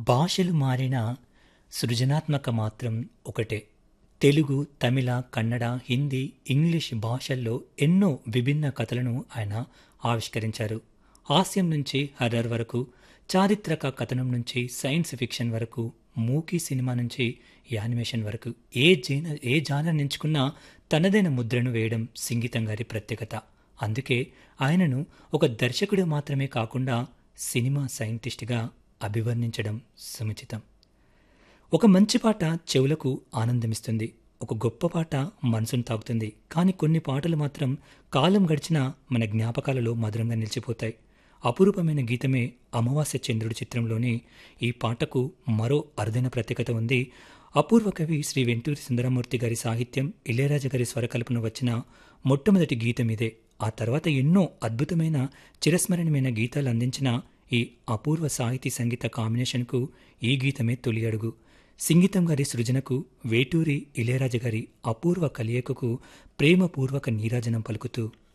భాషలు మారినా సృజనాత్మక మాత్రం ఒకటే తెలుగు తమిళ కన్నడ హిందీ ఇంగ్లీష్ భాషల్లో ఎన్నో విభిన్న కథలను ఆయన ఆవిష్కరించారు హాస్యం నుంచి హర్రర్ వరకు చారిత్రక కథనం నుంచి సైన్స్ ఫిక్షన్ వరకు మూకీ సినిమా నుంచి యానిమేషన్ వరకు ఏ జైన ఏ జానర్ ఎంచుకున్నా తనదైన ముద్రను వేయడం సింగీతం గారి ప్రత్యేకత అందుకే ఆయనను ఒక దర్శకుడు మాత్రమే కాకుండా సినిమా సైంటిస్ట్గా అభివర్ణించడం సముచితం ఒక మంచి పాట చెవులకు ఆనందమిస్తుంది ఒక గొప్ప పాట మనసును తాకుతుంది కానీ కొన్ని పాటలు మాత్రం కాలం గడిచినా మన జ్ఞాపకాలలో మధురంగా నిలిచిపోతాయి అపురూపమైన గీతమే అమావాస్య చంద్రుడి చిత్రంలోని ఈ పాటకు మరో అరుదైన ప్రత్యేకత ఉంది అపూర్వ కవి శ్రీ వెంటూరి సుందరమూర్తి గారి సాహిత్యం ఇళయరాజా గారి స్వరకల్పన వచ్చిన మొట్టమొదటి గీతం ఇదే ఆ తర్వాత ఎన్నో అద్భుతమైన చిరస్మరణీయమైన గీతాలు అందించిన ఈ అపూర్వ సాహితీ సంగీత కాంబినేషన్కు ఈ గీతమే తొలి అడుగు సింగీతం గారి సృజనకు వేటూరి ఇళయరాజా గారి అపూర్వ కలియకకు ప్రేమపూర్వక నీరాజనం పలుకుతూ